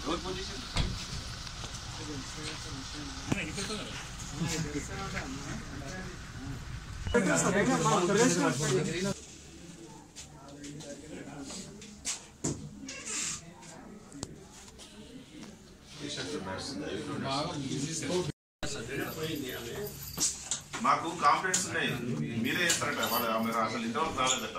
ఎవరి పొజిషన్ మాకు కాంప్లైంట్స్ ఉన్నాయి మీరే చేస్తారట వాళ్ళు ఆమె అసలు ఇంతవరకు రాలేదట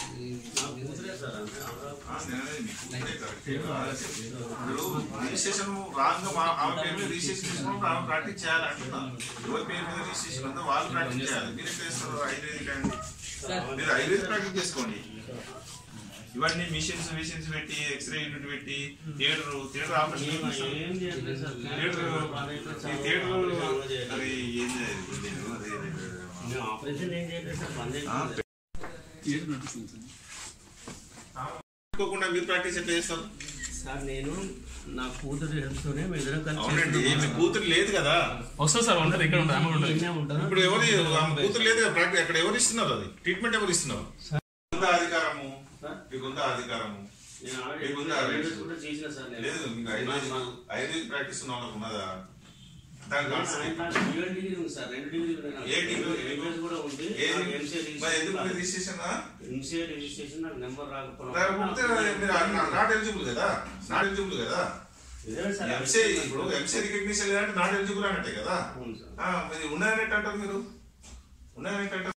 ఆ, నేననేది మీకు ఇదే correct. ఇప్పుడు రిజిస్ట్రేషన్ రాంగ్ ఆమె పేరు మీద రిజిస్ట్రేషన్ చేసుకున్నప్పుడు ఆమె ప్రాక్టీస్ చేయాలి అంటున్నా ఎవరి పేరు మీద రిజిస్ట్రేషన్ ఉందో వాళ్ళు ప్రాక్టీస్ చేయాలి మీరు ఎట్లా చేస్తారు ఆయుర్వేదిక్ అండి మీరు ఆయుర్వేదిక్ ప్రాక్టీస్ చేసుకోండి ఇవన్నీ మిషన్స్ మిషన్స్ పెట్టి ఎక్స్రే యూనిట్ పెట్టి థియేటర్ థియేటర్ ఆపరేషన్ ఏం చేయట్లేదు సార్ థియేటర్ ఈ థియేటర్ అది ఏం చేయాలి మేము ఆపరేషన్ ఏం చేయట్లేదు సార్ బంద్ అయిపోయింది పెట్టుకోకుండా మీరు ప్రాక్టీస్ ఎట్లా చేస్తారు సార్ నేను నా కూతురు హెల్ప్తోనే మేము ఇద్దరం కలిసి అవునండి మీ కూతురు లేదు కదా వస్తుంది సార్ ఉంటుంది ఇక్కడ ఉంటుంది అమౌంట్ ఉంటుంది చేస్తున్నాం. ఉంటాను ఇప్పుడు ఎవరు ఆమె కూతురు లేదు కదా ప్రాక్టీస్ అక్కడ ఎవరు ఇస్తున్నారు అది ట్రీట్మెంట్ ఎవరు ఇస్తున్నారు ఉందా అధికారము మీకు ఉందా అధికారము నేను ఆల్రెడీ మీకు ఉందా వీడియోస్ కూడా చేసిన సార్ నేను. లేదు మీకు ఐదు ఐదు ప్రాక్టీస్ ఉన్న వాళ్ళకి ఉన్నదా దానికి నా ఆన్సర్ ఏంటి? దాంట్లో డ్యూయల్ డిగ్రీ ఉంది సార్ రెండు డిగ్రీలు ఉన్నాయి నాకు. ఏ డిగ్రీ? ఎంబీఎస్ కూడా ఉంది ఏది? ఎంసీఏ మరి ఎందుకు మీరు రిజిస్ట్రేషన్ రిజిస్ట్రేషన్ ఎంసీఏ రిజిస్ట్రేషన్ నాకు నెంబర్ రాకపోవడం లేకపోతే మీరు నాట్ ఎలిజిబుల్ కదా నాట్ ఎలిజిబుల్ కదా ఇదే సార్ ఎంసీ ఇప్పుడు ఎంసీ రికగ్నిషన్ లేదంటే నాట్ ఎలిజిబుల్ అన్నట్టే కదా అవును సార్ ఆ, మరి ఉన్నాయనేట్టు అంటారు మీరు ఉన్నాయనేట్టు అంటారు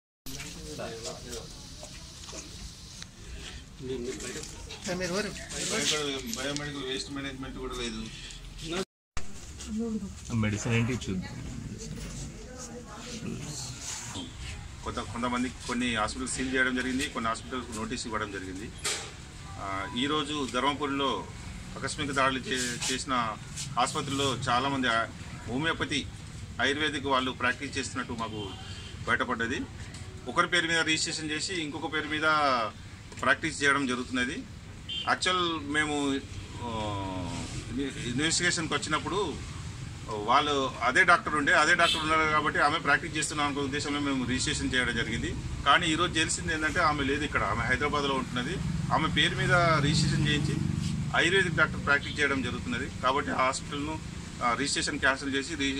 బయోమెడికల్ వేస్ట్ మేనేజ్మెంట్ కూడా లేదు మెడిసిన్ ఏంటి చూద్దాం కొంత కొంతమంది కొన్ని హాస్పిటల్స్ సీల్ చేయడం జరిగింది కొన్ని హాస్పిటల్స్ నోటీస్ ఇవ్వడం జరిగింది ఆ, ఈరోజు ధర్మపురిలో ఆకస్మిక దాడులు చే చేసిన ఆసుపత్రిలో చాలామంది ఆ- హోమియోపతి ఆయుర్వేదిక్ వాళ్ళు ప్రాక్టీస్ చేస్తున్నట్టు మాకు బయటపడ్డది ఒకరి పేరు మీద రిజిస్ట్రేషన్ చేసి ఇంకొక పేరు మీద ప్రాక్టీస్ చేయడం జరుగుతున్నది యాక్చువల్ మేము ఆ, ఇన్వెస్టిగేషన్కి వచ్చినప్పుడు వాళ్ళు అదే డాక్టర్ ఉండే అదే డాక్టర్ ఉన్నారు కాబట్టి ఆమె ప్రాక్టీస్ చేస్తున్నాం అనుకున్న ఉద్దేశంలో మేము రిజిస్ట్రేషన్ చేయడం జరిగింది కానీ ఈరోజు తెలిసింది ఏంటంటే ఆమె లేదు ఇక్కడ ఆమె హైదరాబాద్లో ఉంటున్నది ఆమె పేరు మీద రిజిస్ట్రేషన్ చేయించి ఆయుర్వేదిక్ డాక్టర్ ప్రాక్టీస్ చేయడం జరుగుతున్నది కాబట్టి ఆ హాస్పిటల్ను ఆ, రిజిస్ట్రేషన్ క్యాన్సిల్ చేసి రి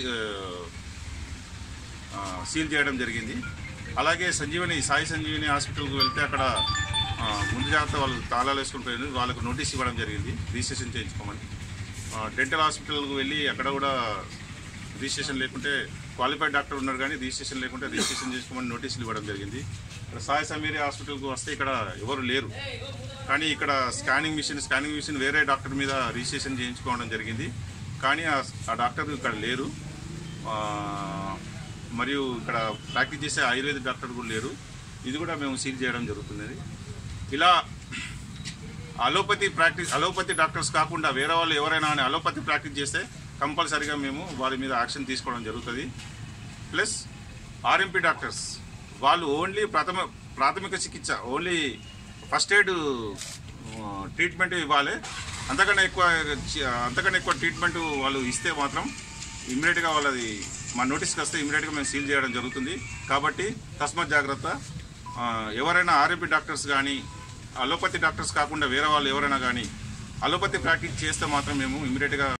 ఆ, సీల్ చేయడం జరిగింది అలాగే సంజీవని సాయి సంజీవని హాస్పిటల్కి వెళ్తే అక్కడ ఆ, ముందు జాగ్రత్త వాళ్ళు తాళాలు వేసుకుని పోయింది వాళ్ళకు నోటీస్ ఇవ్వడం జరిగింది రిజిస్ట్రేషన్ చేయించుకోమని ఆ, డెంటల్ హాస్పిటల్కి వెళ్ళి అక్కడ కూడా రిజిస్ట్రేషన్ లేకుంటే క్వాలిఫైడ్ డాక్టర్ ఉన్నారు కానీ రిజిస్ట్రేషన్ లేకుంటే రిజిస్ట్రేషన్ చేసుకోమని నోటీసులు ఇవ్వడం జరిగింది ఇక్కడ సాయి సమీరి హాస్పిటల్కి వస్తే ఇక్కడ ఎవరు లేరు కానీ ఇక్కడ స్కానింగ్ మిషన్ స్కానింగ్ మిషన్ వేరే డాక్టర్ మీద రిజిస్ట్రేషన్ చేయించుకోవడం జరిగింది కానీ ఆ- ఆ డాక్టర్ ఇక్కడ లేరు ఆ, మరియు ఇక్కడ ప్రాక్టీస్ చేసే ఆయుర్వేదిక్ డాక్టర్ కూడా లేరు ఇది కూడా మేము సీల్ చేయడం జరుగుతున్నది ఇలా అలోపతి ప్రాక్టీస్ అలోపతి డాక్టర్స్ కాకుండా వేరే వాళ్ళు ఎవరైనా కానీ అలోపతి ప్రాక్టీస్ చేస్తే కంపల్సరీగా మేము వారి మీద యాక్షన్ తీసుకోవడం జరుగుతుంది ప్లస్ ఆర్ఎంపీ డాక్టర్స్ వాళ్ళు ఓన్లీ ప్రథమ ప్రాథమిక చికిత్స ఓన్లీ ఫస్ట్ ఎయిడ్ ట్రీట్మెంట్ ఇవ్వాలి అంతకన్నా ఎక్కువ చి- అంతకన్నా ఎక్కువ ట్రీట్మెంట్ వాళ్ళు ఇస్తే మాత్రం ఇమ్మీడియట్గా వాళ్ళది మా నోటీస్కి వస్తే ఇమ్మీడియట్గా మేము సీల్ చేయడం జరుగుతుంది కాబట్టి తస్మత్ జాగ్రత్త ఆ, ఎవరైనా ఆర్ఎంపీ డాక్టర్స్ కానీ అలోపతి డాక్టర్స్ కాకుండా వేరే వాళ్ళు ఎవరైనా కానీ అలోపతి ప్రాక్టీస్ చేస్తే మాత్రం మేము ఇమ్మీడియట్గా